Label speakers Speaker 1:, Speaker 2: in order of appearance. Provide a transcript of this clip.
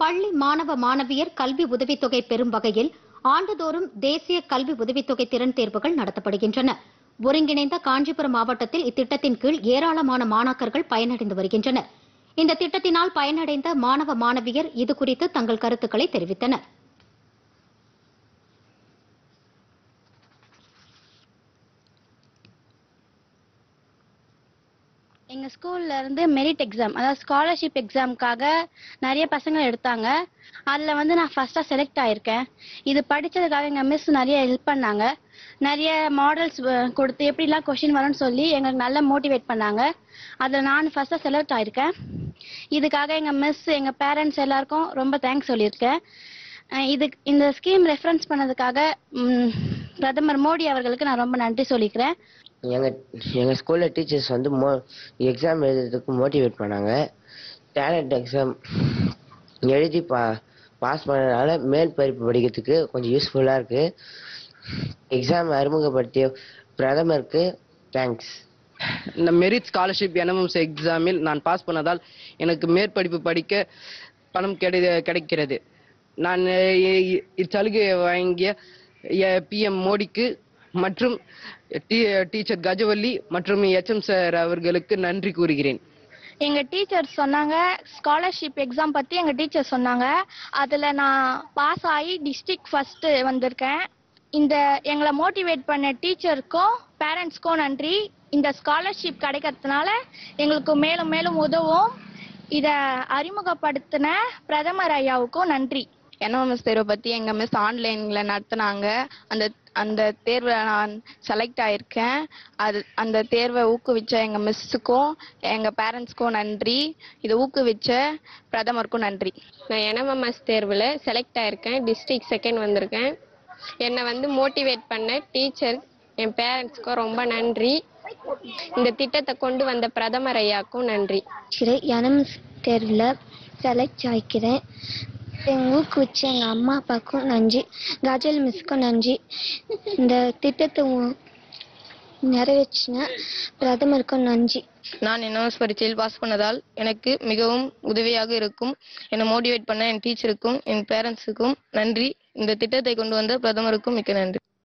Speaker 1: பள்ளி மாணவ மாணவியர் கல்வி உதவித்தொகை பெறும் வகையில் ஆண்டுதோறும் தேசிய கல்வி உதவித்தொகை திறன் தேர்வுகள் நடத்தப்படுகின்றன ஒருங்கிணைந்த காஞ்சிபுரம் மாவட்டத்தில் இத்திட்டத்தின் கீழ் ஏராளமான மாணாக்கர்கள் பயனடைந்து வருகின்றனர் இந்த திட்டத்தினால் பயனடைந்த மாணவ மாணவியர் இதுகுறித்து தங்கள் கருத்துக்களை தெரிவித்தனர்
Speaker 2: எங்கள் ஸ்கூல்ல இருந்து மெரிட் எக்ஸாம் அதாவது ஸ்காலர்ஷிப் எக்ஸாமுக்காக நிறைய பசங்க எடுத்தாங்க அதில் வந்து நான் ஃபர்ஸ்ட்டாக செலக்ட் ஆயிருக்கேன் இது படித்ததுக்காக எங்கள் மிஸ் நிறைய ஹெல்ப் பண்ணாங்க நிறைய மாடல்ஸ் கொடுத்து எப்படிலாம் கொஷின் வரும்னு சொல்லி எங்களுக்கு நல்லா மோட்டிவேட் பண்ணாங்க அதில் நான் ஃபர்ஸ்ட்டாக செலக்ட் ஆயிருக்கேன் இதுக்காக எங்கள் மிஸ் எங்கள் பேரண்ட்ஸ் எல்லாருக்கும் ரொம்ப தேங்க்ஸ் சொல்லியிருக்கேன் அஹ் இது இந்த ஸ்கீம் ரெஃபரன்ஸ் பண்ணதுக்காக ம், பிரதமர் மோடி அவர்களுக்கு நான் ரொம்ப நன்றி சொல்லிக்கிறேன்
Speaker 3: எங்கள் எங்கள் ஸ்கூலில் டீச்சர்ஸ் வந்து மோ எக்ஸாம் எழுதுறதுக்கு மோட்டிவேட் பண்ணாங்க டேலண்ட் எக்ஸாம் எழுதி பா பாஸ் பண்ணதுனால மேல் படிப்பு படிக்கிறதுக்கு கொஞ்சம் யூஸ்ஃபுல்லாக இருக்குது எக்ஸாம் அறிமுகப்படுத்திய பிரதமருக்கு தேங்க்ஸ்
Speaker 4: இந்த மெரிட் ஸ்காலர்ஷிப் என்எம்எம்ஸ் எக்ஸாமில் நான் பாஸ் பண்ணதால் எனக்கு மேற்படிப்பு படிக்க பணம் கிடை கிடைக்கிறது நான் அஹ், இ- இச்சலுகையை வழங்கிய பிஎம் மோடிக்கு மற்றும் டீ டீச்சர் கஜவல்லி மற்றும் எச்எம் சார் அவர்களுக்கு நன்றி கூறுகிறேன்
Speaker 2: எங்க டீச்சர் சொன்னாங்க ஸ்காலர்ஷிப் எக்ஸாம் பத்தி எங்க டீச்சர் சொன்னாங்க அதுல நான் பாஸ் ஆகி டிஸ்ட்ரிக்ட் ஃபர்ஸ்ட் வந்திருக்கேன் இந்த எங்களை மோட்டிவேட் பண்ண டீச்சருக்கும் பேரண்ட்ஸ்க்கும் நன்றி இந்த ஸ்காலர்ஷிப் கிடைக்கிறதுனால எங்களுக்கு மேலும் மேலும் உதவும் இத அறிமுகப்படுத்தின பிரதமர் ஐயாவுக்கும் நன்றி
Speaker 5: என்எம்எஸ் தேர்வை பற்றி எங்கள் மிஸ் ஆன்லைனில் நடத்துனாங்க அந்த அந்த தேர்வில் நான் செலக்ட் ஆயிருக்கேன் அது அந்த தேர்வை ஊக்குவிச்ச எங்கள் மிஸ்ஸுக்கும் எங்கள் பேரண்ட்ஸ்க்கும் நன்றி இதை ஊக்குவிச்ச பிரதமருக்கும் நன்றி
Speaker 6: நான் என்எம்எம்எஸ் தேர்வில் செலக்ட் ஆயிருக்கேன் டிஸ்ட்ரிக்ட் செகண்ட் வந்திருக்கேன் என்னை வந்து மோட்டிவேட் பண்ண டீச்சர் என் பேரண்ட்ஸ்க்கும் ரொம்ப நன்றி இந்த திட்டத்தை கொண்டு வந்த பிரதமர் ஐயாக்கும் நன்றி
Speaker 7: என்எம்எஸ் தேர்வில் செலக்ட் ஆகிக்கிறேன் எங்கள் ஊக்குவிச்ச எங்கள் அம்மா அப்பாவுக்கும் நன்றி கஜல் மிஸ்க்கும் நன்றி இந்த திட்டத்தை உ- நிறைவேற்றின பிரதமருக்கும் நன்றி
Speaker 5: நான் என்எம்எஸ் பரீட்சையில் பாஸ் பண்ணதால் எனக்கு மிகவும் உதவியாக இருக்கும் என்னை மோட்டிவேட் பண்ண என் டீச்சருக்கும் என் பேரண்ட்ஸுக்கும் நன்றி இந்த திட்டத்தை கொண்டு வந்த பிரதமருக்கும் மிக்க நன்றி